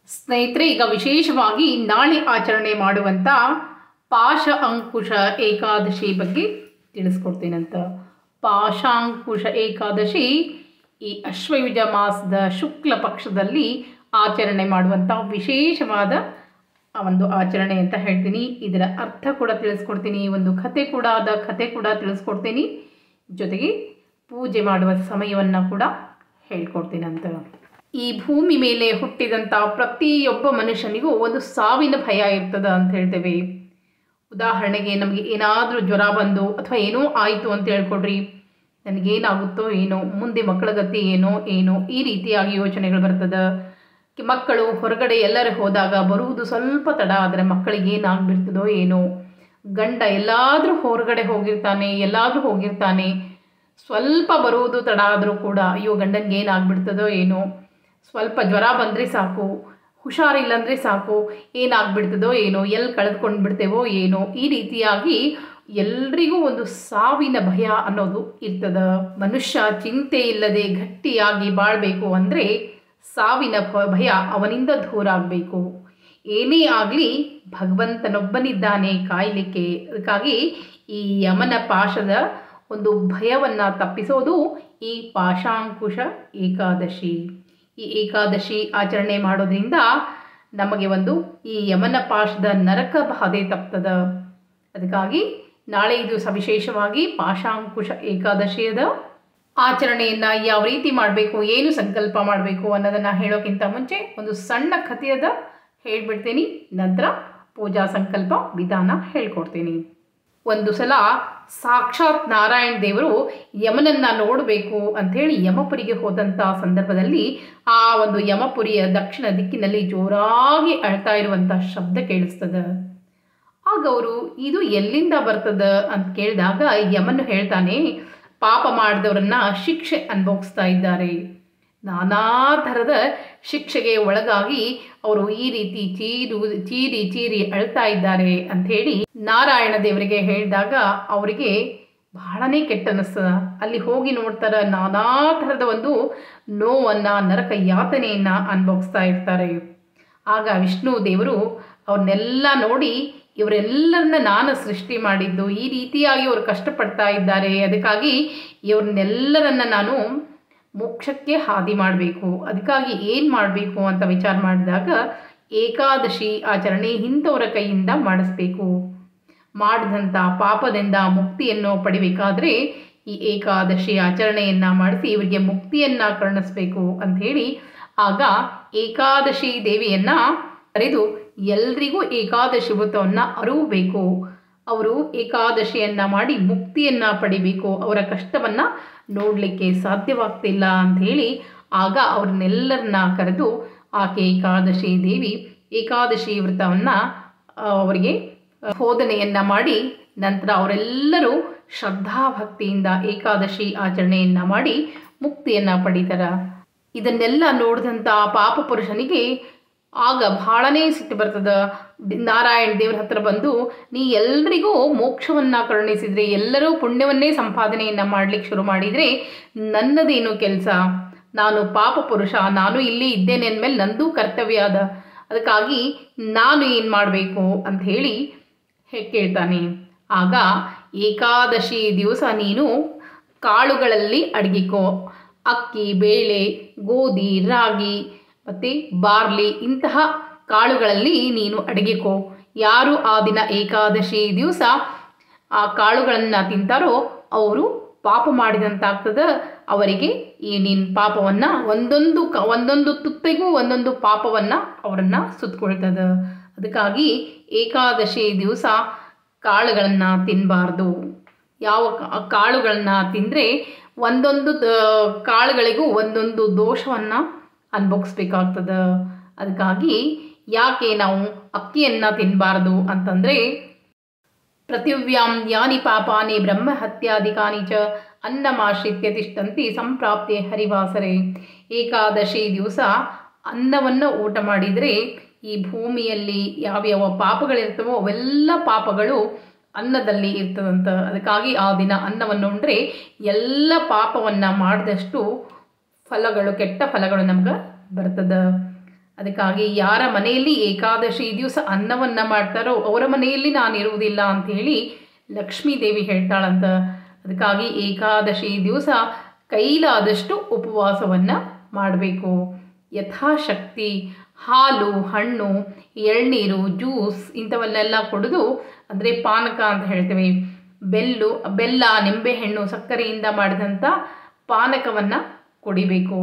ಸ್ನೇಹಿತರೆ ಈಗ ವಿಶೇಷವಾಗಿ ನಾಳೆ ಆಚರಣೆ ಮಾಡುವಂಥ ಪಾಶ ಅಂಕುಶ ಏಕಾದಶಿ ಬಗ್ಗೆ ತಿಳಿಸ್ಕೊಡ್ತೀನಂತ ಪಾಶಾಂಕುಶ ಏಕಾದಶಿ ಈ ಅಶ್ವಯುಜ ಮಾಸದ ಶುಕ್ಲ ಪಕ್ಷದಲ್ಲಿ ಆಚರಣೆ ಮಾಡುವಂಥ ವಿಶೇಷವಾದ ಆ ಒಂದು ಆಚರಣೆ ಅಂತ ಹೇಳ್ತೀನಿ ಇದರ ಅರ್ಥ ಕೂಡ ತಿಳಿಸ್ಕೊಡ್ತೀನಿ ಒಂದು ಕತೆ ಕೂಡ ಆದ ಕತೆ ಕೂಡ ತಿಳಿಸ್ಕೊಡ್ತೀನಿ ಜೊತೆಗೆ ಪೂಜೆ ಮಾಡುವ ಸಮಯವನ್ನು ಕೂಡ ಹೇಳ್ಕೊಡ್ತೀನಂತ ಈ ಭೂಮಿ ಮೇಲೆ ಹುಟ್ಟಿದಂಥ ಪ್ರತಿಯೊಬ್ಬ ಮನುಷ್ಯನಿಗೂ ಒಂದು ಸಾವಿನ ಭಯ ಇರ್ತದ ಅಂತ ಹೇಳ್ತೇವೆ ಉದಾಹರಣೆಗೆ ನಮಗೆ ಏನಾದರೂ ಜ್ವರ ಬಂದು ಅಥವಾ ಏನೋ ಆಯಿತು ಅಂತ ಹೇಳ್ಕೊಡ್ರಿ ನನಗೇನಾಗುತ್ತೋ ಏನೋ ಮುಂದೆ ಮಕ್ಕಳ ಗತಿ ಏನೋ ಏನೋ ಈ ರೀತಿಯಾಗಿ ಯೋಚನೆಗಳು ಬರ್ತದೆ ಕಿ- ಮಕ್ಕಳು ಹೊರಗಡೆ ಎಲ್ಲರೂ ಹೋದಾಗ ಬರುವುದು ಸ್ವಲ್ಪ ತಡ ಆದರೆ ಮಕ್ಕಳಿಗೆ ಏನಾಗ್ಬಿಡ್ತದೋ ಏನೋ ಗಂಡ ಎಲ್ಲಾದರೂ ಹೊರಗಡೆ ಹೋಗಿರ್ತಾನೆ ಎಲ್ಲಾದರೂ ಹೋಗಿರ್ತಾನೆ ಸ್ವಲ್ಪ ಬರುವುದು ತಡ ಆದರೂ ಕೂಡ ಅಯ್ಯೋ ಗಂಡನಿಗೆ ಏನಾಗ್ಬಿಡ್ತದೋ ಏನೋ ಸ್ವಲ್ಪ ಜ್ವರ ಬಂದರೆ ಸಾಕು ಹುಷಾರಿಲ್ಲಂದರೆ ಸಾಕು ಏನಾಗ್ಬಿಡ್ತದೋ ಏನೋ ಎಲ್ಲಿ ಕಳೆದುಕೊಂಡು ಬಿಡ್ತೇವೋ ಏನೋ ಈ ರೀತಿಯಾಗಿ ಎಲ್ರಿಗೂ ಒಂದು ಸಾವಿನ ಭಯ ಅನ್ನೋದು ಇರ್ತದ ಮನುಷ್ಯ ಚಿಂತೆ ಇಲ್ಲದೆ ಗಟ್ಟಿಯಾಗಿ ಬಾಳಬೇಕು ಅಂದರೆ ಸಾವಿನ ಭ- ಭಯ ಅವನಿಂದ ದೂರ ಆಗಬೇಕು ಏನೇ ಆಗಲಿ ಭಗವಂತನೊಬ್ಬನಿದ್ದಾನೆ ಕಾಯಲಿಕ್ಕೆ ಅದಕ್ಕಾಗಿ ಈ ಯಮನ ಪಾಶದ ಒಂದು ಭಯವನ್ನು ತಪ್ಪಿಸೋದು ಈ ಪಾಶಾಂಕುಶ ಏಕಾದಶಿ ಈ ಏಕಾದಶಿ ಆಚರಣೆ ಮಾಡೋದ್ರಿಂದ ನಮಗೆ ಒಂದು ಈ ಯಮನ ಪಾಶದ ನರಕ ಬಾಧೆ ತಪ್ತದ ಅದಕ್ಕಾಗಿ ನಾಳೆ ದಿವಸ ವಿಶೇಷವಾಗಿ ಪಾಶಾಂಕುಶ ಏಕಾದಶಿಯದ ಆಚರಣೆಯನ್ನು ಯಾವ ರೀತಿ ಮಾಡಬೇಕು ಏನು ಸಂಕಲ್ಪ ಮಾಡಬೇಕು ಅನ್ನೋದನ್ನು ಹೇಳೋಕ್ಕಿಂತ ಮುಂಚೆ ಒಂದು ಸಣ್ಣ ಕಥೆಯದ ಹೇಳ್ಬಿಡ್ತೀನಿ ನಂತರ ಪೂಜಾ ಸಂಕಲ್ಪ ವಿಧಾನ ಹೇಳ್ಕೊಡ್ತೀನಿ ಒಂದು ಸಲ ಸಾಕ್ಷಾತ್ ನಾರಾಯಣ ದೇವರು ಯಮನನ್ನ ನೋಡಬೇಕು ಅಂಥೇಳಿ ಯಮಪುರಿಗೆ ಹೋದಂಥ ಸಂದರ್ಭದಲ್ಲಿ ಆ ಒಂದು ಯಮಪುರಿಯ ದಕ್ಷಿಣ ದಿಕ್ಕಿನಲ್ಲಿ ಜೋರಾಗಿ ಅಳ್ತಾ ಇರುವಂಥ ಶಬ್ದ ಕೇಳಿಸ್ತದ ಆಗ ಅವರು ಇದು ಎಲ್ಲಿಂದ ಬರ್ತದ ಅಂತ ಕೇಳಿದಾಗ ಯಮನು ಹೇಳ್ತಾನೆ ಪಾಪ ಮಾಡಿದವರನ್ನ ಶಿಕ್ಷೆ ಅನುಭವಿಸ್ತಾ ಇದ್ದಾರೆ ನಾನಾ ಥರದ ಶಿಕ್ಷೆಗೆ ಒಳಗಾಗಿ ಅವರು ಈ ರೀತಿ ಚೀರು ಚೀರಿ ಚೀರಿ ಅಳ್ತಾ ಇದ್ದಾರೆ ಅಂಥೇಳಿ ನಾರಾಯಣ ದೇವರಿಗೆ ಹೇಳಿದಾಗ ಅವರಿಗೆ ಬಹಳನೇ ಕೆಟ್ಟ ಅನ್ನಿಸ್ತದ ಅಲ್ಲಿ ಹೋಗಿ ನೋಡ್ತಾರ ನಾನಾ ಥರದ ಒಂದು ನೋವನ್ನು ನರಕ ಯಾತನೆಯನ್ನು ಅನುಭವಿಸ್ತಾ ಇರ್ತಾರೆ ಆಗ ವಿಷ್ಣು ದೇವರು ಅವ್ರನ್ನೆಲ್ಲ ನೋಡಿ ಇವರೆಲ್ಲರನ್ನ ನಾನು ಸೃಷ್ಟಿ ಮಾಡಿದ್ದು ಈ ರೀತಿಯಾಗಿ ಅವರು ಕಷ್ಟಪಡ್ತಾ ಇದ್ದಾರೆ ಅದಕ್ಕಾಗಿ ಇವ್ರನ್ನೆಲ್ಲರನ್ನ ನಾನು ಮೋಕ್ಷಕ್ಕೆ ಹಾದಿ ಮಾಡಬೇಕು ಅದಕ್ಕಾಗಿ ಏನು ಮಾಡಬೇಕು ಅಂತ ವಿಚಾರ ಮಾಡಿದಾಗ ಏಕಾದಶಿ ಆಚರಣೆ ಇಂಥವರ ಕೈಯಿಂದ ಮಾಡಿಸ್ಬೇಕು ಮಾಡಿದಂಥ ಪಾಪದಿಂದ ಮುಕ್ತಿಯನ್ನು ಪಡಿಬೇಕಾದ್ರೆ ಈ ಏಕಾದಶಿ ಆಚರಣೆಯನ್ನು ಮಾಡಿಸಿ ಇವರಿಗೆ ಮುಕ್ತಿಯನ್ನು ಕರುಣಿಸ್ಬೇಕು ಅಂಥೇಳಿ ಆಗ ಏಕಾದಶಿ ದೇವಿಯನ್ನು ಕರೆದು ಎಲ್ರಿಗೂ ಏಕಾದಶಿ ವ್ರತವನ್ನು ಅರಿವಬೇಕು ಅವರು ಏಕಾದಶಿಯನ್ನು ಮಾಡಿ ಮುಕ್ತಿಯನ್ನು ಪಡಿಬೇಕು ಅವರ ಕಷ್ಟವನ್ನು ನೋಡಲಿಕ್ಕೆ ಸಾಧ್ಯವಾಗ್ತಿಲ್ಲ ಅಂಥೇಳಿ ಆಗ ಅವ್ರನ್ನೆಲ್ಲರನ್ನ ಕರೆದು ಆಕೆ ಏಕಾದಶಿ ದೇವಿ ಏಕಾದಶಿ ವ್ರತವನ್ನು ಅವರಿಗೆ ಬೋಧನೆಯನ್ನು ಮಾಡಿ ನಂತರ ಅವರೆಲ್ಲರೂ ಶ್ರದ್ಧಾಭಕ್ತಿಯಿಂದ ಏಕಾದಶಿ ಆಚರಣೆಯನ್ನು ಮಾಡಿ ಮುಕ್ತಿಯನ್ನು ಪಡಿತಾರ ಇದನ್ನೆಲ್ಲ ನೋಡಿದಂಥ ಪಾಪ ಪುರುಷನಿಗೆ ಆಗ ಬಹಳನೇ ಸಿಟ್ಟು ಬರ್ತದ ನಾರಾಯಣ ದೇವ್ರ ಹತ್ರ ಬಂದು ನೀ ಎಲ್ರಿಗೂ ಮೋಕ್ಷವನ್ನು ಕರುಣಿಸಿದ್ರೆ ಎಲ್ಲರೂ ಪುಣ್ಯವನ್ನೇ ಸಂಪಾದನೆಯನ್ನು ಮಾಡಲಿಕ್ಕೆ ಶುರು ಮಾಡಿದರೆ ನನ್ನದೇನು ಕೆಲಸ ನಾನು ಪಾಪ ಪುರುಷ ನಾನು ಇಲ್ಲಿ ಇದ್ದೇನೆ ಅಂದಮೇಲೆ ನಂದು ಕರ್ತವ್ಯ ಅದ ಅದಕ್ಕಾಗಿ ನಾನು ಏನು ಮಾಡಬೇಕು ಅಂತ ಹೇಳಿ ಹೆ- ಕೇಳ್ತಾನೆ ಆಗ ಏಕಾದಶಿ ದಿವಸ ನೀನು ಕಾಳುಗಳಲ್ಲಿ ಅಡಗಿಕೋ ಅಕ್ಕಿ ಬೇಳೆ ಗೋಧಿ ರಾಗಿ ಮತ್ತು ಬಾರ್ಲಿ ಇಂತಹ ಕಾಳುಗಳಲ್ಲಿ ನೀನು ಅಡಗಿಕೋ ಯಾರು ಆ ದಿನ ಏಕಾದಶಿ ದಿವಸ ಆ ಕಾಳುಗಳನ್ನು ತಿಂತಾರೋ ಅವರು ಪಾಪ ಮಾಡಿದಂತಾಗ್ತದ ಅವರಿಗೆ ಈ ನಿನ್ನ ಪಾಪವನ್ನು ಒಂದೊಂದು ಕ ಒಂದೊಂದು ತುತ್ತಿಗೂ ಒಂದೊಂದು ಪಾಪವನ್ನು ಅವರನ್ನು ಸುತ್ತಕೊಳ್ತದ ಅದಕ್ಕಾಗಿ ಏಕಾದಶಿ ದಿವಸ ಕಾಳುಗಳನ್ನು ತಿನ್ನಬಾರ್ದು ಯಾವ ಕಾ- ಕಾಳುಗಳನ್ನ ತಿಂದರೆ ಒಂದೊಂದು ದ- ಕಾಳುಗಳಿಗೂ ಒಂದೊಂದು ದೋಷವನ್ನು ಅನುಭವಿಸ್ಬೇಕಾಗ್ತದ ಅದಕ್ಕಾಗಿ ಯಾಕೆ ನಾವು ಅಕ್ಕಿಯನ್ನು ತಿನ್ನಬಾರ್ದು ಅಂತಂದರೆ ಪೃಥಿವ್ಯಾಂ ಯಾನಿ ಪಾಪಾನಿ ಬ್ರಹ್ಮ ಹತ್ಯಾಧಿಕಾನಿ ಚ ಅನ್ನಮಾಶ್ರಿತ್ಯ ತಿಷ್ಟಂತಿ ಸಂಪ್ರಾಪ್ತೆ ಹರಿವಾಸರೆ ಏಕಾದಶಿ ದಿವಸ ಅನ್ನವನ್ನು ಊಟ ಮಾಡಿದರೆ ಈ ಭೂಮಿಯಲ್ಲಿ ಯಾವ್ಯಾವ ಪಾಪಗಳಿರ್ತವೋ ಅವೆಲ್ಲ ಪಾಪಗಳು ಅನ್ನದಲ್ಲಿ ಇರ್ತದಂತ ಅದಕ್ಕಾಗಿ ಆ ದಿನ ಅನ್ನವನ್ನು ಉಂಡ್ರೆ ಎಲ್ಲ ಪಾಪವನ್ನು ಮಾಡಿದಷ್ಟು ಫಲಗಳು ಕೆಟ್ಟ ಫಲಗಳು ನಮ್ಗೆ ಬರ್ತದ ಅದಕ್ಕಾಗಿ ಯಾರ ಮನೆಯಲ್ಲಿ ಏಕಾದಶಿ ದಿವಸ ಅನ್ನವನ್ನು ಮಾಡ್ತಾರೋ ಅವರ ಮನೆಯಲ್ಲಿ ನಾನು ಇರುವುದಿಲ್ಲ ಅಂಥೇಳಿ ಲಕ್ಷ್ಮೀ ದೇವಿ ಹೇಳ್ತಾಳಂತ ಅದಕ್ಕಾಗಿ ಏಕಾದಶಿ ದಿವಸ ಕೈಲಾದಷ್ಟು ಉಪವಾಸವನ್ನು ಮಾಡಬೇಕು ಯಥಾಶಕ್ತಿ ಹಾಲು ಹಣ್ಣು ಎಳ್ನೀರು ಜ್ಯೂಸ್ ಇಂಥವನ್ನೆಲ್ಲ ಕುಡಿದು ಅಂದರೆ ಪಾನಕ ಅಂತ ಹೇಳ್ತೇವೆ ಬೆಲ್ಲು ಬೆಲ್ಲ ನಿಂಬೆಹಣ್ಣು ಸಕ್ಕರೆಯಿಂದ ಮಾಡಿದಂಥ ಪಾನಕವನ್ನು ಕುಡಿಬೇಕು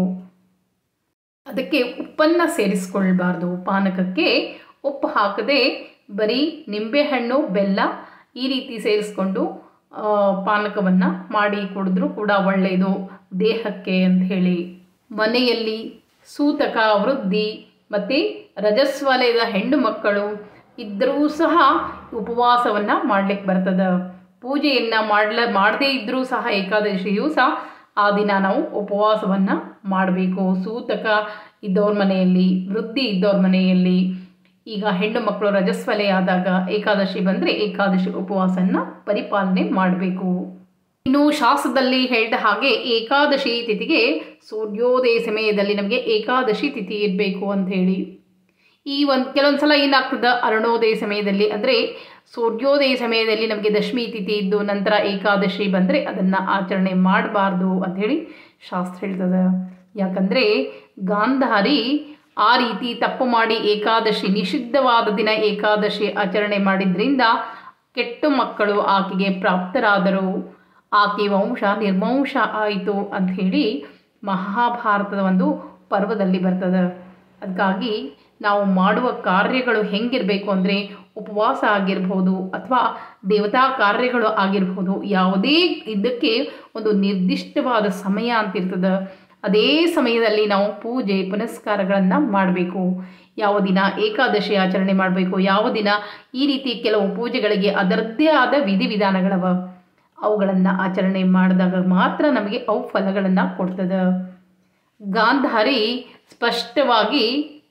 ಅದಕ್ಕೆ ಉಪ್ಪನ್ನು ಸೇರಿಸ್ಕೊಳ್ಬಾರ್ದು ಪಾನಕಕ್ಕೆ ಉಪ್ಪು ಹಾಕದೆ ಬರೀ ನಿಂಬೆಹಣ್ಣು ಬೆಲ್ಲ ಈ ರೀತಿ ಸೇರಿಸ್ಕೊಂಡು ಪಾನಕವನ್ನು ಮಾಡಿ ಕುಡಿದ್ರೂ ಕೂಡ ಒಳ್ಳೆಯದು ದೇಹಕ್ಕೆ ಅಂತ ಹೇಳಿ ಮನೆಯಲ್ಲಿ ಸೂತಕ ವೃದ್ಧಿ ಮತ್ತು ರಜಸ್ವಲಯದ ಹೆಣ್ಣು ಮಕ್ಕಳು ಇದ್ದರೂ ಸಹ ಉಪವಾಸವನ್ನು ಮಾಡ್ಲಿಕ್ಕೆ ಬರ್ತದೆ ಪೂಜೆಯನ್ನು ಮಾಡ್ಲ ಮಾಡದೇ ಇದ್ದರೂ ಸಹ ಏಕಾದಶಿ ದಿವಸ ಆ ದಿನ ನಾವು ಉಪವಾಸವನ್ನು ಮಾಡಬೇಕು ಸೂತಕ ಇದ್ದವ್ರ ಮನೆಯಲ್ಲಿ ವೃದ್ಧಿ ಇದ್ದವ್ರ ಮನೆಯಲ್ಲಿ ಈಗ ಹೆಣ್ಣು ಮಕ್ಕಳು ರಜಸ್ವಲೆ ಆದಾಗ ಏಕಾದಶಿ ಬಂದರೆ ಏಕಾದಶಿ ಉಪವಾಸನ ಪರಿಪಾಲನೆ ಮಾಡಬೇಕು ಇನ್ನು ಶಾಸ್ತ್ರದಲ್ಲಿ ಹೇಳಿದ ಹಾಗೆ ಏಕಾದಶಿ ತಿಥಿಗೆ ಸೂರ್ಯೋದಯ ಸಮಯದಲ್ಲಿ ನಮಗೆ ಏಕಾದಶಿ ತಿಥಿ ಇರಬೇಕು ಅಂತ ಹೇಳಿ ಈ ಒಂದು ಕೆಲವೊಂದು ಸಲ ಏನಾಗ್ತದೆ ಅರುಣೋದಯ ಸಮಯದಲ್ಲಿ ಅಂದರೆ ಸೂರ್ಯೋದಯ ಸಮಯದಲ್ಲಿ ನಮಗೆ ದಶಮಿ ತಿಥಿ ಇದ್ದು ನಂತರ ಏಕಾದಶಿ ಬಂದರೆ ಅದನ್ನು ಆಚರಣೆ ಮಾಡಬಾರ್ದು ಅಂಥೇಳಿ ಶಾಸ್ತ್ರ ಹೇಳ್ತದೆ ಯಾಕಂದರೆ ಗಾಂಧಾರಿ ಆ ರೀತಿ ತಪ್ಪು ಮಾಡಿ ಏಕಾದಶಿ ನಿಷಿದ್ಧವಾದ ದಿನ ಏಕಾದಶಿ ಆಚರಣೆ ಮಾಡಿದ್ರಿಂದ ಕೆಟ್ಟ ಮಕ್ಕಳು ಆಕೆಗೆ ಪ್ರಾಪ್ತರಾದರು ಆಕೆ ವಂಶ ನಿರ್ವಂಶ ಆಯಿತು ಅಂಥೇಳಿ ಮಹಾಭಾರತದ ಒಂದು ಪರ್ವದಲ್ಲಿ ಬರ್ತದೆ ಅದಕ್ಕಾಗಿ ನಾವು ಮಾಡುವ ಕಾರ್ಯಗಳು ಹೆಂಗಿರಬೇಕು ಅಂದರೆ ಉಪವಾಸ ಆಗಿರ್ಬೋದು ಅಥವಾ ದೇವತಾ ಕಾರ್ಯಗಳು ಆಗಿರ್ಬೋದು ಯಾವುದೇ ಇದಕ್ಕೆ ಒಂದು ನಿರ್ದಿಷ್ಟವಾದ ಸಮಯ ಅಂತಿರ್ತದೆ ಅದೇ ಸಮಯದಲ್ಲಿ ನಾವು ಪೂಜೆ ಪುನಸ್ಕಾರಗಳನ್ನು ಮಾಡಬೇಕು ಯಾವ ದಿನ ಏಕಾದಶಿ ಆಚರಣೆ ಮಾಡಬೇಕು ಯಾವ ದಿನ ಈ ರೀತಿ ಕೆಲವು ಪೂಜೆಗಳಿಗೆ ಅದರದ್ದೇ ಆದ ವಿಧಿವಿಧಾನಗಳವ ಅವುಗಳನ್ನು ಆಚರಣೆ ಮಾಡಿದಾಗ ಮಾತ್ರ ನಮಗೆ ಅವು ಫಲಗಳನ್ನು ಕೊಡ್ತದೆ ಗಾಂಧಾರಿ ಸ್ಪಷ್ಟವಾಗಿ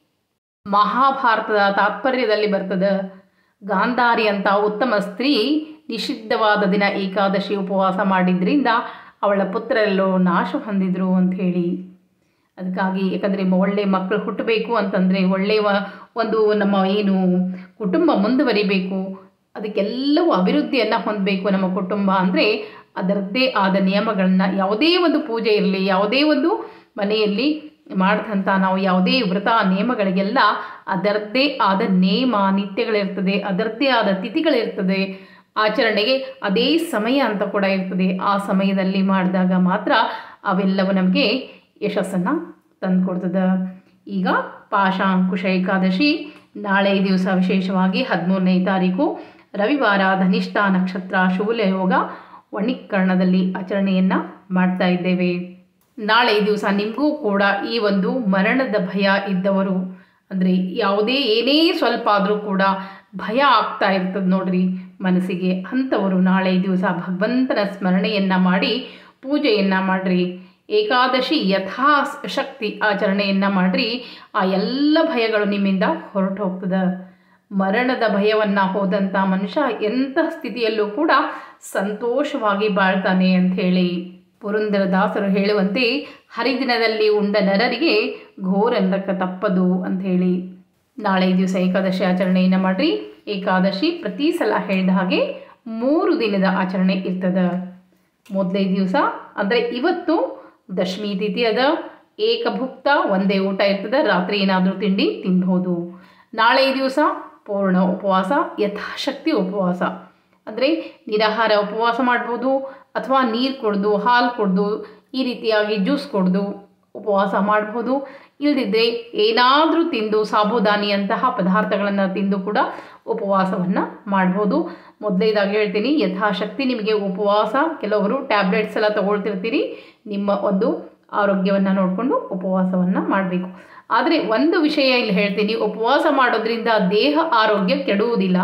ಮಹಾಭಾರತದ ತಾತ್ಪರ್ಯದಲ್ಲಿ ಬರ್ತದೆ ಗಾಂಧಾರಿ ಅಂತ ಉತ್ತಮ ಸ್ತ್ರೀ ನಿಷಿದ್ಧವಾದ ದಿನ ಏಕಾದಶಿ ಉಪವಾಸ ಮಾಡಿದ್ರಿಂದ ಅವಳ ಪುತ್ರರೆಲ್ಲೋ ನಾಶ ಹೊಂದಿದ್ರು ಅಂಥೇಳಿ ಅದಕ್ಕಾಗಿ ಯಾಕಂದರೆ ಒಳ್ಳೆಯ ಮಕ್ಕಳು ಹುಟ್ಟಬೇಕು ಅಂತಂದರೆ ಒಳ್ಳೆಯ ಒಂದು ನಮ್ಮ ಏನು ಕುಟುಂಬ ಮುಂದುವರಿಬೇಕು ಅದಕ್ಕೆಲ್ಲವೂ ಅಭಿವೃದ್ಧಿಯನ್ನು ಹೊಂದಬೇಕು ನಮ್ಮ ಕುಟುಂಬ ಅಂದರೆ ಅದರದ್ದೇ ಆದ ನಿಯಮಗಳನ್ನು ಯಾವುದೇ ಒಂದು ಪೂಜೆ ಇರಲಿ ಯಾವುದೇ ಒಂದು ಮನೆಯಲ್ಲಿ ಮಾಡಿದಂಥ ನಾವು ಯಾವುದೇ ವ್ರತ ನಿಯಮಗಳಿಗೆಲ್ಲ ಅದರದ್ದೇ ಆದ ನೇಮ ನಿತ್ಯಗಳಿರ್ತದೆ ಅದರದ್ದೇ ಆದ ತಿಥಿಗಳಿರ್ತದೆ ಆಚರಣೆಗೆ ಅದೇ ಸಮಯ ಅಂತ ಕೂಡ ಇರ್ತದೆ ಆ ಸಮಯದಲ್ಲಿ ಮಾಡಿದಾಗ ಮಾತ್ರ ಅವೆಲ್ಲವೂ ನಮಗೆ ಯಶಸ್ಸನ್ನು ತಂದುಕೊಡ್ತದೆ ಈಗ ಪಾಶಾಂಕುಶ ಏಕಾದಶಿ ನಾಳೆ ದಿವಸ ವಿಶೇಷವಾಗಿ ಹದಿಮೂರನೇ ತಾರೀಕು ರವಿವಾರ ಧನಿಷ್ಠ ನಕ್ಷತ್ರ ಶೂಲಯೋಗ ವಣಿಕರ್ಣದಲ್ಲಿ ಆಚರಣೆಯನ್ನು ಮಾಡ್ತಾ ಇದ್ದೇವೆ ನಾಳೆ ದಿವಸ ನಿಮಗೂ ಕೂಡ ಈ ಒಂದು ಮರಣದ ಭಯ ಇದ್ದವರು ಅಂದರೆ ಯಾವುದೇ ಏನೇ ಸ್ವಲ್ಪ ಆದರೂ ಕೂಡ ಭಯ ಆಗ್ತಾ ಇರ್ತದೆ ನೋಡ್ರಿ ಮನಸ್ಸಿಗೆ ಅಂಥವರು ನಾಳೆ ದಿವಸ ಭಗವಂತನ ಸ್ಮರಣೆಯನ್ನು ಮಾಡಿ ಪೂಜೆಯನ್ನು ಮಾಡಿರಿ ಏಕಾದಶಿ ಯಥಾ ಶಕ್ತಿ ಆಚರಣೆಯನ್ನು ಮಾಡಿರಿ ಆ ಎಲ್ಲ ಭಯಗಳು ನಿಮ್ಮಿಂದ ಹೊರಟು ಹೋಗ್ತದೆ ಮರಣದ ಭಯವನ್ನು ಹೋದಂಥ ಮನುಷ್ಯ ಎಂಥ ಸ್ಥಿತಿಯಲ್ಲೂ ಕೂಡ ಸಂತೋಷವಾಗಿ ಬಾಳ್ತಾನೆ ಅಂಥೇಳಿ ಪುರಂದರದಾಸರು ಹೇಳುವಂತೆ ಹರಿದಿನದಲ್ಲಿ ಉಂಡ ನರರಿಗೆ ಘೋರ ನರಕ ತಪ್ಪದು ಅಂಥೇಳಿ ನಾಳೆ ದಿವಸ ಏಕಾದಶಿ ಆಚರಣೆಯನ್ನು ಮಾಡಿರಿ ಏಕಾದಶಿ ಪ್ರತಿ ಸಲ ಹೇಳಿದ ಹಾಗೆ ಮೂರು ದಿನದ ಆಚರಣೆ ಇರ್ತದೆ ಮೊದಲೇ ದಿವಸ ಅಂದರೆ ಇವತ್ತು ದಶಮಿ ತಿಥಿ ಅದ ಏಕಭುಕ್ತ ಒಂದೇ ಊಟ ಇರ್ತದೆ ರಾತ್ರಿ ಏನಾದರೂ ತಿಂಡಿ ತಿನ್ಬೋದು ನಾಳೆ ದಿವಸ ಪೂರ್ಣ ಉಪವಾಸ ಯಥಾಶಕ್ತಿ ಉಪವಾಸ ಅಂದರೆ ನಿರಾಹಾರ ಉಪವಾಸ ಮಾಡ್ಬೋದು ಅಥವಾ ನೀರು ಕುಡ್ದು ಹಾಲು ಕುಡ್ದು ಈ ರೀತಿಯಾಗಿ ಜ್ಯೂಸ್ ಕುಡ್ದು ಉಪವಾಸ ಮಾಡ್ಬೋದು ಇಲ್ಲದಿದ್ದರೆ ಏನಾದರೂ ತಿಂದು ಸಾಬುದಾನಿಯಂತಹ ಪದಾರ್ಥಗಳನ್ನು ತಿಂದು ಕೂಡ ಉಪವಾಸವನ್ನು ಮಾಡ್ಬೋದು ಮೊದಲೇದಾಗಿ ಹೇಳ್ತೀನಿ ಯಥಾಶಕ್ತಿ ನಿಮಗೆ ಉಪವಾಸ ಕೆಲವರು ಟ್ಯಾಬ್ಲೆಟ್ಸ್ ಎಲ್ಲ ತೊಗೊಳ್ತಿರ್ತೀರಿ ನಿಮ್ಮ ಒಂದು ಆರೋಗ್ಯವನ್ನು ನೋಡಿಕೊಂಡು ಉಪವಾಸವನ್ನು ಮಾಡಬೇಕು ಆದರೆ ಒಂದು ವಿಷಯ ಇಲ್ಲಿ ಹೇಳ್ತೀನಿ ಉಪವಾಸ ಮಾಡೋದ್ರಿಂದ ದೇಹ ಆರೋಗ್ಯ ಕೆಡುವುದಿಲ್ಲ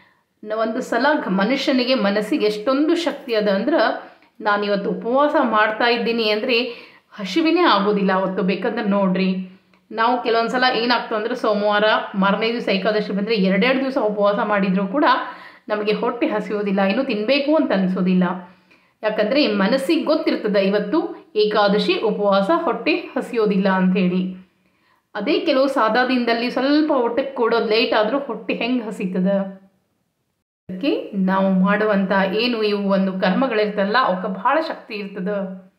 ಒಂದು ಸಲ ಮನುಷ್ಯನಿಗೆ ಮನಸ್ಸಿಗೆ ಎಷ್ಟೊಂದು ಶಕ್ತಿ ಅದ ಅಂದ್ರೆ ನಾನಿವತ್ತು ಉಪವಾಸ ಮಾಡ್ತಾ ಇದ್ದೀನಿ ಅಂದರೆ ಹಸಿವಿನೇ ಆಗೋದಿಲ್ಲ ಅವತ್ತು ಬೇಕಂದ್ರೆ ನೋಡ್ರಿ ನಾವು ಕೆಲವೊಂದು ಸಲ ಏನಾಗ್ತದೆ ಅಂದರೆ ಸೋಮವಾರ ಮಾರನೇ ದಿವಸ ಏಕಾದಶಿ ಬಂದರೆ ಎರಡೆರಡು ದಿವಸ ಉಪವಾಸ ಮಾಡಿದರೂ ಕೂಡ ನಮಗೆ ಹೊಟ್ಟೆ ಹಸಿಯೋದಿಲ್ಲ ಇನ್ನೂ ತಿನ್ನಬೇಕು ಅಂತ ಅನಿಸೋದಿಲ್ಲ ಯಾಕಂದರೆ ಮನಸ್ಸಿಗೆ ಗೊತ್ತಿರ್ತದೆ ಇವತ್ತು ಏಕಾದಶಿ ಉಪವಾಸ ಹೊಟ್ಟೆ ಹಸಿಯೋದಿಲ್ಲ ಅಂಥೇಳಿ ಅದೇ ಕೆಲವು ಸಾದಾ ದಿನದಲ್ಲಿ ಸ್ವಲ್ಪ ಹೊಟ್ಟೆಗೆ ಕೊಡೋದು ಲೇಟ್ ಆದರೂ ಹೊಟ್ಟೆ ಹೆಂಗೆ ಹಸಿತದ ಅದಕ್ಕೆ ನಾವು ಮಾಡುವಂಥ ಏನು ಇವು ಒಂದು ಕರ್ಮಗಳಿರ್ತಲ್ಲ ಅವಕ್ಕೆ ಬಹಳ ಶಕ್ತಿ ಇರ್ತದೆ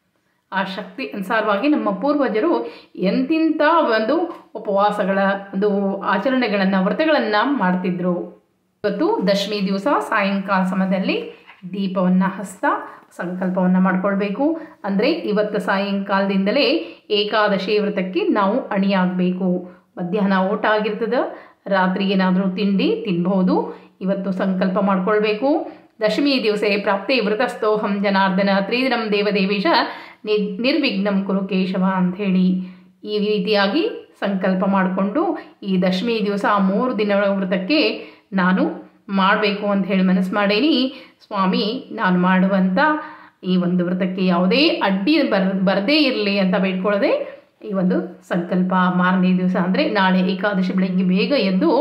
ಆ ಶಕ್ತಿ ಅನುಸಾರವಾಗಿ ನಮ್ಮ ಪೂರ್ವಜರು ಎಂತಿಂಥ ಒಂದು ಉಪವಾಸಗಳ ಒಂದು ಆಚರಣೆಗಳನ್ನು ವ್ರತಗಳನ್ನು ಮಾಡ್ತಿದ್ರು ಇವತ್ತು ದಶಮಿ ದಿವಸ ಸಾಯಂಕಾಲ ಸಮಯದಲ್ಲಿ ದೀಪವನ್ನು ಹಸ್ತ ಸಂಕಲ್ಪವನ್ನು ಮಾಡ್ಕೊಳ್ಬೇಕು ಅಂದರೆ ಇವತ್ತು ಸಾಯಂಕಾಲದಿಂದಲೇ ಏಕಾದಶಿ ವ್ರತಕ್ಕೆ ನಾವು ಅಣಿಯಾಗಬೇಕು ಮಧ್ಯಾಹ್ನ ಊಟ ಆಗಿರ್ತದೆ ರಾತ್ರಿ ಏನಾದರೂ ತಿಂಡಿ ತಿನ್ಬಹುದು ಇವತ್ತು ಸಂಕಲ್ಪ ಮಾಡ್ಕೊಳ್ಬೇಕು ದಶಮಿ ದಿವಸ ಪ್ರಾಪ್ತೆ ವ್ರತಸ್ಥೋಹಂ ಜನಾರ್ದನ ತ್ರಿದಿನಂ ದೇವದೇವೇಶ ನಿ ನಿರ್ವಿಘ್ನಂ ಕುರು ಕೇಶವ ಅಂಥೇಳಿ ಈ ರೀತಿಯಾಗಿ ಸಂಕಲ್ಪ ಮಾಡಿಕೊಂಡು ಈ ದಶಮಿ ದಿವಸ ಮೂರು ದಿನಗಳ ವ್ರತಕ್ಕೆ ನಾನು ಮಾಡಬೇಕು ಅಂತ ಹೇಳಿ ಮನಸ್ಸು ಮಾಡೇನಿ ಸ್ವಾಮಿ ನಾನು ಮಾಡುವಂಥ ಈ ಒಂದು ವ್ರತಕ್ಕೆ ಯಾವುದೇ ಅಡ್ಡಿ ಬರ್ ಬರದೇ ಇರಲಿ ಅಂತ ಬೇಡ್ಕೊಳ್ಳದೆ ಈ ಒಂದು ಸಂಕಲ್ಪ ಮಾರನೇ ದಿವಸ ಅಂದರೆ ನಾಳೆ ಏಕಾದಶಿ ಬೆಳಗ್ಗೆ ಬೇಗ ಎದ್ದು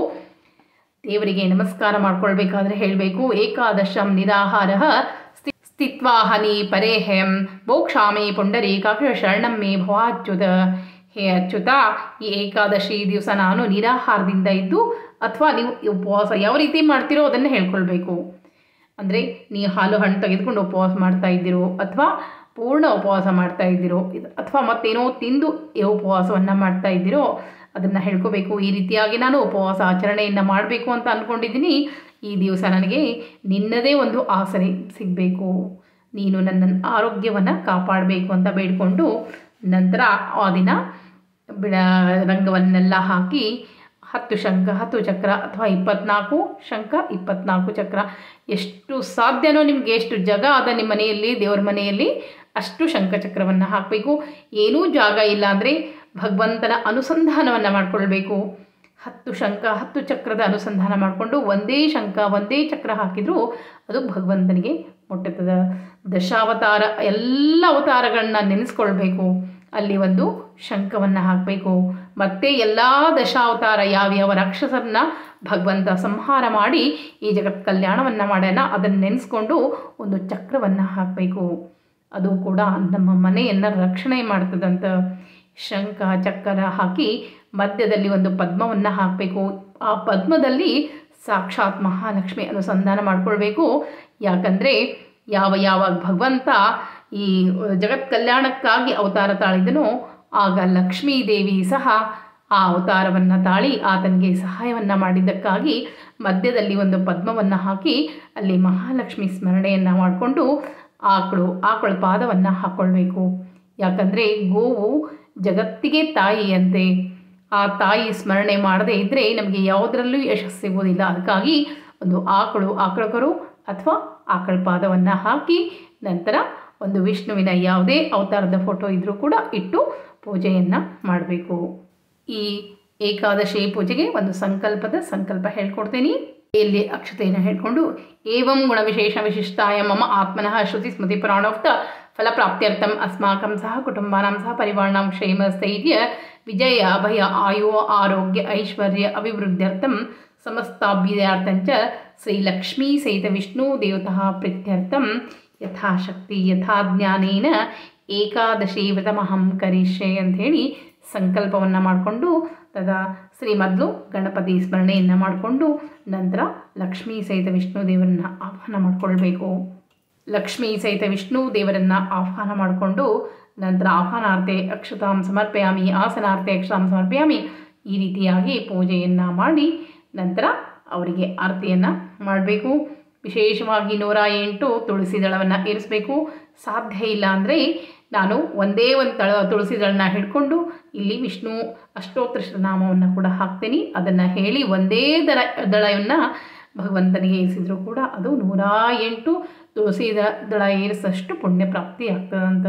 ದೇವರಿಗೆ ನಮಸ್ಕಾರ ಮಾಡ್ಕೊಳ್ಬೇಕಾದ್ರೆ ಹೇಳಬೇಕು ಏಕಾದಶಂ ನಿರಾಹಾರ ಸ್ಥಿ ಸ್ಥಿತ್ವಾ ಹನಿ ಪರೇಹಂ ಮೋಕ್ಷಾಮಿ ಪುಂಡರೀಕಾಕ್ಷ ಶರಣಂ ಮೇ ಭವಾಚ್ಯುತ ಹೇ ಅಚ್ಯುತ ಈ ಏಕಾದಶಿ ದಿವಸ ನಾನು ನಿರಾಹಾರದಿಂದ ಇದ್ದು ಅಥವಾ ನೀವು ಈ ಉಪವಾಸ ಯಾವ ರೀತಿ ಮಾಡ್ತೀರೋ ಅದನ್ನು ಹೇಳ್ಕೊಳ್ಬೇಕು ಅಂದರೆ ನೀವು ಹಾಲು ಹಣ್ಣು ತೆಗೆದುಕೊಂಡು ಉಪವಾಸ ಮಾಡ್ತಾ ಇದ್ದೀರೋ ಅಥವಾ ಪೂರ್ಣ ಉಪವಾಸ ಮಾಡ್ತಾ ಇದ್ದೀರೋ ಇದು ಅಥವಾ ಮತ್ತೇನೋ ತಿಂದು ಈ ಉಪವಾಸವನ್ನು ಮಾಡ್ತಾ ಇದ್ದೀರೋ ಅದನ್ನು ಹೇಳ್ಕೋಬೇಕು ಈ ರೀತಿಯಾಗಿ ನಾನು ಉಪವಾಸ ಆಚರಣೆಯನ್ನು ಮಾಡಬೇಕು ಅಂತ ಅಂದ್ಕೊಂಡಿದ್ದೀನಿ ಈ ದಿವಸ ನನಗೆ ನಿನ್ನದೇ ಒಂದು ಆಸರೆ ಸಿಗಬೇಕು ನೀನು ನನ್ನ ಆರೋಗ್ಯವನ್ನು ಕಾಪಾಡಬೇಕು ಅಂತ ಬೇಡಿಕೊಂಡು ನಂತರ ಆ ದಿನ ಬಿಡ ರಂಗವನ್ನೆಲ್ಲ ಹಾಕಿ ಹತ್ತು ಶಂಖ ಹತ್ತು ಚಕ್ರ ಅಥವಾ ಇಪ್ಪತ್ನಾಲ್ಕು ಶಂಖ ಇಪ್ಪತ್ನಾಲ್ಕು ಚಕ್ರ ಎಷ್ಟು ಸಾಧ್ಯನೋ ನಿಮಗೆ ಎಷ್ಟು ಜಾಗ ಅದ ನಿಮ್ಮ ಮನೆಯಲ್ಲಿ ದೇವ್ರ ಮನೆಯಲ್ಲಿ ಅಷ್ಟು ಶಂಖಚಕ್ರವನ್ನು ಹಾಕಬೇಕು ಏನೂ ಜಾಗ ಇಲ್ಲ ಅಂದರೆ ಭಗವಂತನ ಅನುಸಂಧಾನವನ್ನು ಮಾಡಿಕೊಳ್ಬೇಕು ಹತ್ತು ಶಂಖ ಹತ್ತು ಚಕ್ರದ ಅನುಸಂಧಾನ ಮಾಡಿಕೊಂಡು ಒಂದೇ ಶಂಖ ಒಂದೇ ಚಕ್ರ ಹಾಕಿದರೂ ಅದು ಭಗವಂತನಿಗೆ ಮುಟ್ಟುತ್ತದೆ ದಶಾವತಾರ ಎಲ್ಲ ಅವತಾರಗಳನ್ನ ನೆನೆಸ್ಕೊಳ್ಬೇಕು ಅಲ್ಲಿ ಒಂದು ಶಂಖವನ್ನು ಹಾಕಬೇಕು ಮತ್ತೆ ಎಲ್ಲ ದಶಾವತಾರ ಯಾವ್ಯಾವ ರಾಕ್ಷಸರನ್ನ ಭಗವಂತ ಸಂಹಾರ ಮಾಡಿ ಈ ಜಗತ್ ಕಲ್ಯಾಣವನ್ನು ಮಾಡ್ಯಾನ ಅದನ್ನು ನೆನೆಸ್ಕೊಂಡು ಒಂದು ಚಕ್ರವನ್ನು ಹಾಕಬೇಕು ಅದು ಕೂಡ ನಮ್ಮ ಮನೆಯನ್ನು ರಕ್ಷಣೆ ಮಾಡ್ತದಂತ ಶಂಖ ಚಕ್ರ ಹಾಕಿ ಮಧ್ಯದಲ್ಲಿ ಒಂದು ಪದ್ಮವನ್ನು ಹಾಕಬೇಕು ಆ ಪದ್ಮದಲ್ಲಿ ಸಾಕ್ಷಾತ್ ಮಹಾಲಕ್ಷ್ಮಿ ಅನುಸಂಧಾನ ಮಾಡ್ಕೊಳ್ಬೇಕು ಯಾಕಂದರೆ ಯಾವ ಯಾವಾಗ ಭಗವಂತ ಈ ಜಗತ್ ಕಲ್ಯಾಣಕ್ಕಾಗಿ ಅವತಾರ ತಾಳಿದನೋ ಆಗ ಲಕ್ಷ್ಮೀ ದೇವಿ ಸಹ ಆ ಅವತಾರವನ್ನು ತಾಳಿ ಆತನಿಗೆ ಸಹಾಯವನ್ನು ಮಾಡಿದ್ದಕ್ಕಾಗಿ ಮಧ್ಯದಲ್ಲಿ ಒಂದು ಪದ್ಮವನ್ನು ಹಾಕಿ ಅಲ್ಲಿ ಮಹಾಲಕ್ಷ್ಮಿ ಸ್ಮರಣೆಯನ್ನು ಮಾಡಿಕೊಂಡು ಆಕಳು ಆಕಳ ಪಾದವನ್ನು ಹಾಕ್ಕೊಳ್ಬೇಕು ಯಾಕಂದರೆ ಗೋವು ಜಗತ್ತಿಗೆ ತಾಯಿಯಂತೆ ಆ ತಾಯಿ ಸ್ಮರಣೆ ಮಾಡದೇ ಇದ್ದರೆ ನಮಗೆ ಯಾವುದರಲ್ಲೂ ಯಶಸ್ಸು ಸಿಗೋದಿಲ್ಲ ಅದಕ್ಕಾಗಿ ಒಂದು ಆಕಳು ಆಕಳಕರು ಅಥವಾ ಆಕಳ ಪಾದವನ್ನು ಹಾಕಿ ನಂತರ ಒಂದು ವಿಷ್ಣುವಿನ ಯಾವುದೇ ಅವತಾರದ ಫೋಟೋ ಇದ್ದರೂ ಕೂಡ ಇಟ್ಟು ಪೂಜೆಯನ್ನು ಮಾಡಬೇಕು ಈ ಏಕಾದಶಿ ಪೂಜೆಗೆ ಒಂದು ಸಂಕಲ್ಪದ ಸಂಕಲ್ಪ ಹೇಳ್ಕೊಡ್ತೀನಿ ಇಲ್ಲಿ ಅಕ್ಷತೆಯನ್ನು ಹೇಳ್ಕೊಂಡು ಏವಂ ಗುಣವಿಶೇಷ ವಿಶಿಷ್ಟಾಯ ಮಮ ಆತ್ಮನಃ ಶ್ರುತಿ ಸ್ಮೃತಿ ಪುರಾಣೋಕ್ತ ಫಲಪ್ರಾಪ್ತ್ಯರ್ಥಂ ಅಸ್ಮಾಕಂ ಸಹ ಕುಟುಂಬಾನಾಂ ಸಹ ಪರಿವಾರಣಾಂ ಕ್ಷೇಮ ಸ್ಥೈರ್ಯ ವಿಜಯ ಅಭಯ ಆಯು ಆರೋಗ್ಯ ಐಶ್ವರ್ಯ ಅಭಿವೃದ್ಧ್ಯರ್ಥಂ ಸಮಸ್ತಾಭ್ಯುದಯಾರ್ಥಂಚ ಶ್ರೀಲಕ್ಷ್ಮೀ ಸಹಿತ ವಿಷ್ಣು ದೇವತಃ ಪ್ರೀತ್ಯರ್ಥಂ ಯಥಾಶಕ್ತಿ ಯಥಾ ಜ್ಞಾನೇನ ಏಕಾದಶಿ ವ್ರತಮಹಂ ಕರಿಷ್ಯೆ ಅಂಥೇಳಿ ಸಂಕಲ್ಪವನ್ನು ಮಾಡಿಕೊಂಡು ತದಾ ಶ್ರೀ ಮೊದಲು ಗಣಪತಿ ಸ್ಮರಣೆಯನ್ನು ಮಾಡಿಕೊಂಡು ನಂತರ ಲಕ್ಷ್ಮೀ ಸಹಿತ ವಿಷ್ಣು ದೇವರನ್ನ ಆಹ್ವಾನ ಮಾಡಿಕೊಳ್ಬೇಕು ಲಕ್ಷ್ಮೀ ಸಹಿತ ವಿಷ್ಣು ದೇವರನ್ನು ಆಹ್ವಾನ ಮಾಡಿಕೊಂಡು ನಂತರ ಆಹ್ವಾನಾರ್ತೆ ಅಕ್ಷತಾಂ ಸಮರ್ಪಯಾಮಿ ಆಸನಾರ್ತೆ ಅಕ್ಷತಾಂ ಸಮರ್ಪಯಾಮಿ ಈ ರೀತಿಯಾಗಿ ಪೂಜೆಯನ್ನು ಮಾಡಿ ನಂತರ ಅವರಿಗೆ ಆರತಿಯನ್ನು ಮಾಡಬೇಕು ವಿಶೇಷವಾಗಿ ನೂರ ಎಂಟು ತುಳಸಿ ದಳವನ್ನು ಇರಿಸಬೇಕು ಸಾಧ್ಯ ಇಲ್ಲ ಅಂದರೆ ನಾನು ಒಂದೇ ಒಂದು ತಳ ತುಳಸಿ ದಳನ ಹಿಡ್ಕೊಂಡು ಇಲ್ಲಿ ವಿಷ್ಣು ಅಷ್ಟೋತ್ತರ ನಾಮವನ್ನು ಕೂಡ ಹಾಕ್ತೀನಿ ಅದನ್ನು ಹೇಳಿ ಒಂದೇ ದಳ ದಳವನ್ನು ಭಗವಂತನಿಗೆ ಇರಿಸಿದ್ರು ಕೂಡ ಅದು ನೂರ ಎಂಟು ತುಳಸಿ ದಳ ದಳ ಏರಿಸಷ್ಟು ಪುಣ್ಯ ಪ್ರಾಪ್ತಿ ಆಗ್ತದಂತ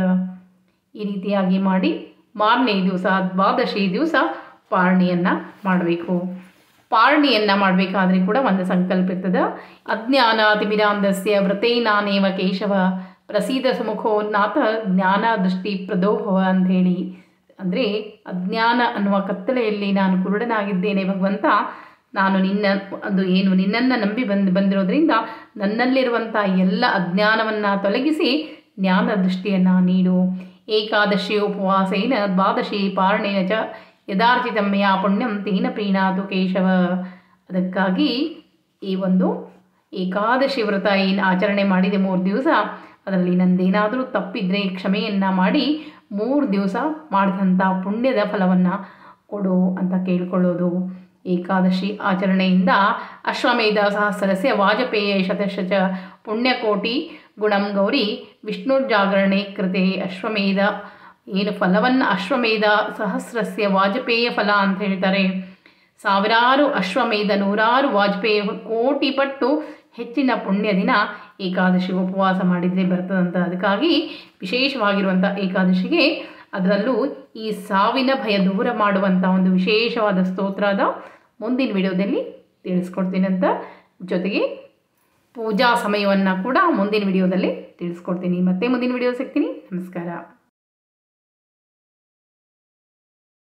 ಈ ರೀತಿಯಾಗಿ ಮಾಡಿ ಮಾರನೇ ದಿವಸ ದ್ವಾದಶಿ ದಿವಸ ಪಾರಣೆಯನ್ನು ಮಾಡಬೇಕು ಪಾರಣೆಯನ್ನು ಮಾಡಬೇಕಾದ್ರೆ ಕೂಡ ಒಂದು ಸಂಕಲ್ಪ ಇರ್ತದೆ ಅಜ್ಞಾನಾತಿಮಿರಾಂಧಸ್ಯ ವ್ರತೈನಾನೇವ ಕೇಶವ ಪ್ರಸೀದ ಸುಮುಖೋ ನಾಥ ಜ್ಞಾನ ದೃಷ್ಟಿ ಪ್ರದೋಭವ ಅಂಥೇಳಿ ಅಂದರೆ ಅಜ್ಞಾನ ಅನ್ನುವ ಕತ್ತಲೆಯಲ್ಲಿ ನಾನು ಕುರುಡನಾಗಿದ್ದೇನೆ ಭಗವಂತ ನಾನು ನಿನ್ನ ಅದು ಏನು ನಿನ್ನನ್ನು ನಂಬಿ ಬಂದು ಬಂದಿರೋದ್ರಿಂದ ನನ್ನಲ್ಲಿರುವಂಥ ಎಲ್ಲ ಅಜ್ಞಾನವನ್ನು ತೊಲಗಿಸಿ ಜ್ಞಾನ ದೃಷ್ಟಿಯನ್ನು ನೀಡು ಏಕಾದಶಿ ಉಪವಾಸೇನ ದ್ವಾದಶಿ ಪಾರಣೇನ ಚ ಯದಾರ್ಜಿತಂ ಮಯಾ ಪುಣ್ಯಂ ತೇನ ಪ್ರೀಣಾತು ಕೇಶವ ಅದಕ್ಕಾಗಿ ಈ ಒಂದು ಏಕಾದಶಿ ವ್ರತ ಏನು ಆಚರಣೆ ಮಾಡಿದೆ ಮೂರು ದಿವಸ ಅದರಲ್ಲಿ ನಂದೇನಾದರೂ ತಪ್ಪಿದ್ರೆ ಕ್ಷಮೆಯನ್ನು ಮಾಡಿ ಮೂರು ದಿವಸ ಮಾಡಿದಂಥ ಪುಣ್ಯದ ಫಲವನ್ನು ಕೊಡು ಅಂತ ಕೇಳ್ಕೊಳ್ಳೋದು ಏಕಾದಶಿ ಆಚರಣೆಯಿಂದ ಅಶ್ವಮೇಧ ಸಹಸ್ರಸ್ಯ ವಾಜಪೇಯ ಶತಶಚ ಪುಣ್ಯಕೋಟಿ ಗುಣಂ ಗೌರಿ ವಿಷ್ಣು ಜಾಗರಣೆ ಕೃತೆ ಅಶ್ವಮೇಧ ಏನು ಫಲವನ್ನು ಅಶ್ವಮೇಧ ಸಹಸ್ರಸ್ಯ ವಾಜಪೇಯ ಫಲ ಅಂತ ಹೇಳ್ತಾರೆ ಸಾವಿರಾರು ಅಶ್ವಮೇಧ ನೂರಾರು ವಾಜಪೇಯಿ ಕೋಟಿ ಪಟ್ಟು ಹೆಚ್ಚಿನ ಪುಣ್ಯ ದಿನ ಏಕಾದಶಿ ಉಪವಾಸ ಮಾಡಿದರೆ ಬರ್ತದಂತ ಅದಕ್ಕಾಗಿ ವಿಶೇಷವಾಗಿರುವಂಥ ಏಕಾದಶಿಗೆ ಅದರಲ್ಲೂ ಈ ಸಾವಿನ ಭಯ ದೂರ ಮಾಡುವಂಥ ಒಂದು ವಿಶೇಷವಾದ ಸ್ತೋತ್ರದ ಮುಂದಿನ ವಿಡಿಯೋದಲ್ಲಿ ತಿಳಿಸ್ಕೊಡ್ತೀನಂತ ಜೊತೆಗೆ ಪೂಜಾ ಸಮಯವನ್ನು ಕೂಡ ಮುಂದಿನ ವಿಡಿಯೋದಲ್ಲಿ ತಿಳಿಸ್ಕೊಡ್ತೀನಿ ಮತ್ತೆ ಮುಂದಿನ ವಿಡಿಯೋ ಸಿಗ್ತೀನಿ ನಮಸ್ಕಾರ